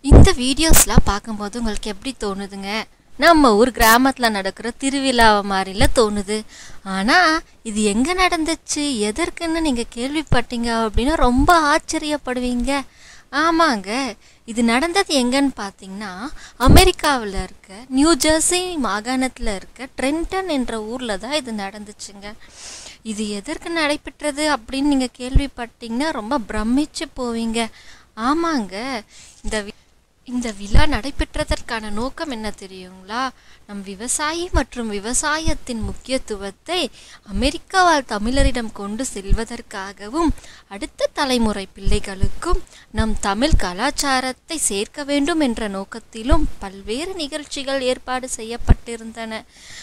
இந்த வீடியோஸ்லாம் பார்க்கும்போது உங்களுக்கு எப்படி தோணுதுங்க நம்ம ஊர் கிராமத்தில் நடக்கிற திருவிழா மாதிரில தோணுது ஆனால் இது எங்கே நடந்துச்சு எதற்குன்னு நீங்கள் கேள்விப்பட்டீங்க அப்படின்னு ரொம்ப ஆச்சரியப்படுவீங்க ஆமாங்க இது நடந்தது எங்கன்னு பார்த்தீங்கன்னா அமெரிக்காவில் இருக்க நியூ ஜெர்சி மாகாணத்தில் இருக்க ட்ரென்டன் என்ற ஊரில் தான் இது நடந்துச்சுங்க இது எதற்கு நடைபெற்றது அப்படின்னு நீங்கள் கேள்விப்பட்டீங்கன்னா ரொம்ப பிரமிச்சு போவீங்க ஆமாங்க இந்த வி- இந்த விழா நடைபெற்றதற்கான நோக்கம் என்ன தெரியுங்களா நம் விவசாயி மற்றும் விவசாயத்தின் முக்கியத்துவத்தை அமெரிக்கா வாழ் தமிழரிடம் கொண்டு செல்வதற்காகவும் அடுத்த தலைமுறை பிள்ளைகளுக்கும் நம் தமிழ் கலாச்சாரத்தை சேர்க்க வேண்டும் என்ற நோக்கத்திலும் பல்வேறு நிகழ்ச்சிகள் ஏற்பாடு செய்யப்பட்டிருந்தன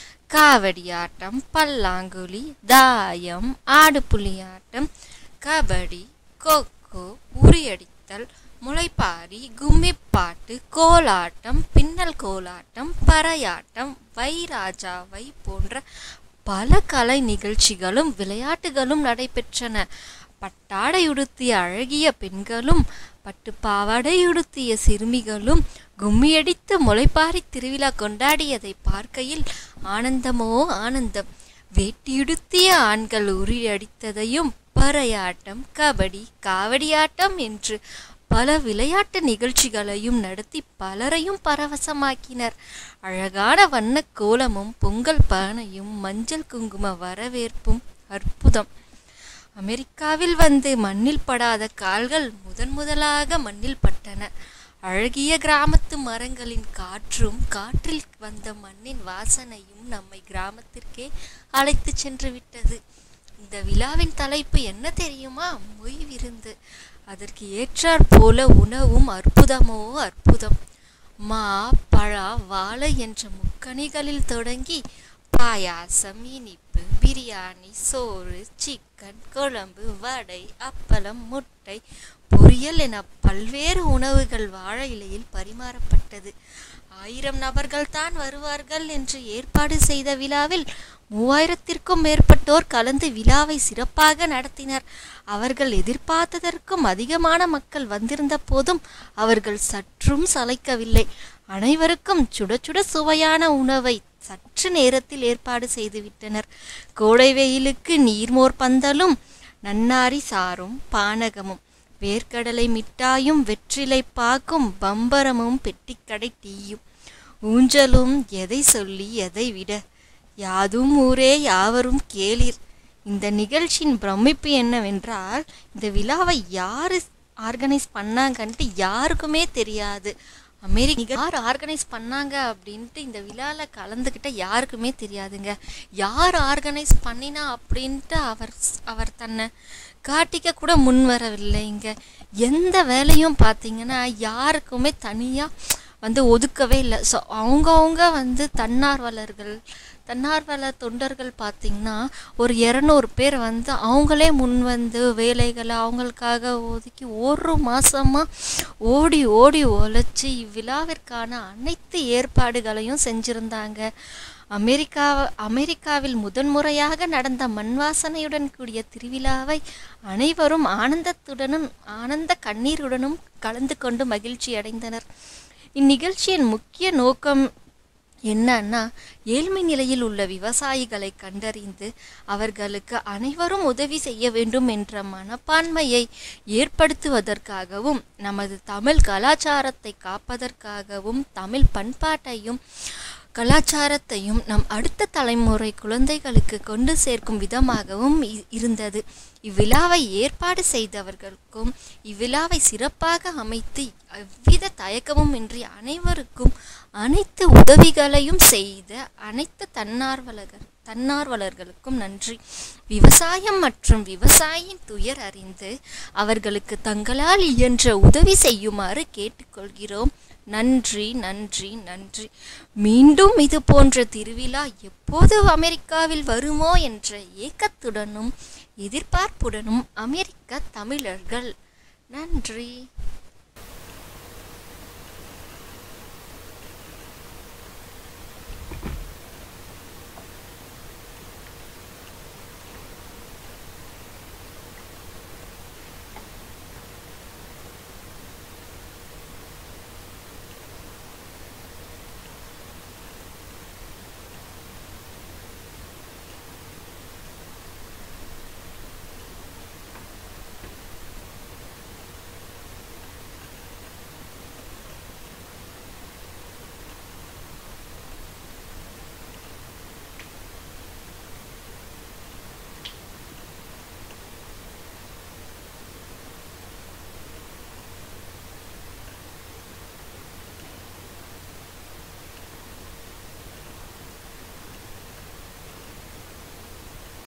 காவடியாட்டம் பல்லாங்குழி தாயம் ஆடுபுலியாட்டம் கபடி கொக்கோ உரியடித்தல் முளைப்பாரி கும்மிப்பாட்டு கோலாட்டம் பின்னல் கோலாட்டம் பறையாட்டம் வைராஜாவை போன்ற பல கலை நிகழ்ச்சிகளும் விளையாட்டுகளும் நடைபெற்றன பட்டாடையுடுத்திய அழகிய பெண்களும் பட்டு பாவாடையுடுத்திய சிறுமிகளும் கும்மியடித்து முளைப்பாரி திருவிழா கொண்டாடியதை பார்க்கையில் ஆனந்தமோ ஆனந்தம் வேட்டியுடுத்திய ஆண்கள் உரியடித்ததையும் பறையாட்டம் கபடி காவடியாட்டம் என்று பல விளையாட்டு நிகழ்ச்சிகளையும் நடத்தி பலரையும் பரவசமாக்கினர் அழகான வண்ணக் கோலமும் பொங்கல் பானையும் மஞ்சள் குங்கும வரவேற்பும் அற்புதம் அமெரிக்காவில் வந்து மண்ணில் படாத கால்கள் முதன் முதலாக மண்ணில் பட்டன அழகிய கிராமத்து மரங்களின் காற்றும் காற்றில் வந்த மண்ணின் வாசனையும் நம்மை கிராமத்திற்கே அழைத்து சென்று விட்டது இந்த விழாவின் தலைப்பு என்ன தெரியுமா மொய் விருந்து அதற்கு ஏற்றாற் போல உணவும் அற்புதமோ அற்புதம் மா பழா வாழை என்ற முக்கணிகளில் தொடங்கி பாயாசம் இனிப்பு பிரியாணி சோறு சிக்கன் குழம்பு வடை அப்பளம் முட்டை பொரியல் என பல்வேறு உணவுகள் வாழை இலையில் பரிமாறப்பட்டது ஆயிரம் நபர்கள் தான் வருவார்கள் என்று ஏற்பாடு செய்த விழாவில் மூவாயிரத்திற்கும் மேற்பட்டோர் கலந்து விழாவை சிறப்பாக நடத்தினர் அவர்கள் எதிர்பார்த்ததற்கும் அதிகமான மக்கள் வந்திருந்த போதும் அவர்கள் சற்றும் சளைக்கவில்லை அனைவருக்கும் சுட சுட சுவையான உணவை சற்று நேரத்தில் ஏற்பாடு செய்துவிட்டனர் கோடை வெயிலுக்கு நீர்மோர் பந்தலும் நன்னாரி சாறும் பானகமும் வேர்க்கடலை மிட்டாயும் வெற்றிலை பாக்கும் பம்பரமும் பெட்டிக்கடை டீயும் ஊஞ்சலும் எதை சொல்லி எதை விட யாதும் ஊரே யாவரும் கேளீர் இந்த நிகழ்ச்சியின் பிரமிப்பு என்னவென்றால் இந்த விழாவை யாரு ஆர்கனைஸ் பண்ணாங்கன்ட்டு யாருக்குமே தெரியாது அமெரிக்கா யார் ஆர்கனைஸ் பண்ணாங்க அப்படின்ட்டு இந்த விழாவில் கலந்துக்கிட்ட யாருக்குமே தெரியாதுங்க யார் ஆர்கனைஸ் பண்ணினா அப்படின்ட்டு அவர் அவர் தன்னை காட்டிக்க கூட முன் வரவில்லைங்க எந்த வேலையும் பார்த்தீங்கன்னா யாருக்குமே தனியாக வந்து ஒதுக்கவே இல்லை ஸோ அவங்கவுங்க வந்து தன்னார்வலர்கள் தன்னார்வல தொண்டர்கள் பார்த்திங்கன்னா ஒரு இரநூறு பேர் வந்து அவங்களே முன் வந்து வேலைகளை அவங்களுக்காக ஒதுக்கி ஒரு மாதமாக ஓடி ஓடி உழைச்சி இவ்விழாவிற்கான அனைத்து ஏற்பாடுகளையும் செஞ்சுருந்தாங்க அமெரிக்கா அமெரிக்காவில் முதன்முறையாக நடந்த மண் வாசனையுடன் கூடிய திருவிழாவை அனைவரும் ஆனந்தத்துடனும் ஆனந்த கண்ணீருடனும் கலந்து கொண்டு மகிழ்ச்சி அடைந்தனர் இந்நிகழ்ச்சியின் முக்கிய நோக்கம் என்னன்னா ஏழ்மை நிலையில் உள்ள விவசாயிகளை கண்டறிந்து அவர்களுக்கு அனைவரும் உதவி செய்ய வேண்டும் என்ற மனப்பான்மையை ஏற்படுத்துவதற்காகவும் நமது தமிழ் கலாச்சாரத்தை காப்பதற்காகவும் தமிழ் பண்பாட்டையும் கலாச்சாரத்தையும் நம் அடுத்த தலைமுறை குழந்தைகளுக்கு கொண்டு சேர்க்கும் விதமாகவும் இ- இருந்தது இவ்விழாவை ஏற்பாடு செய்தவர்களுக்கும் இவ்விழாவை சிறப்பாக அமைத்து எவ்வித தயக்கமும் இன்றி அனைவருக்கும் அனைத்து உதவிகளையும் செய்த அனைத்து தன்னார்வலர்கள் தன்னார்வலர்களுக்கும் நன்றி விவசாயம் மற்றும் விவசாயியின் துயர் அறிந்து அவர்களுக்கு தங்களால் இயன்ற உதவி செய்யுமாறு கேட்டுக்கொள்கிறோம் நன்றி நன்றி நன்றி மீண்டும் இது போன்ற திருவிழா எப்போது அமெரிக்காவில் வருமோ என்ற ஏக்கத்துடனும் எதிர்பார்ப்புடனும் அமெரிக்க தமிழர்கள் நன்றி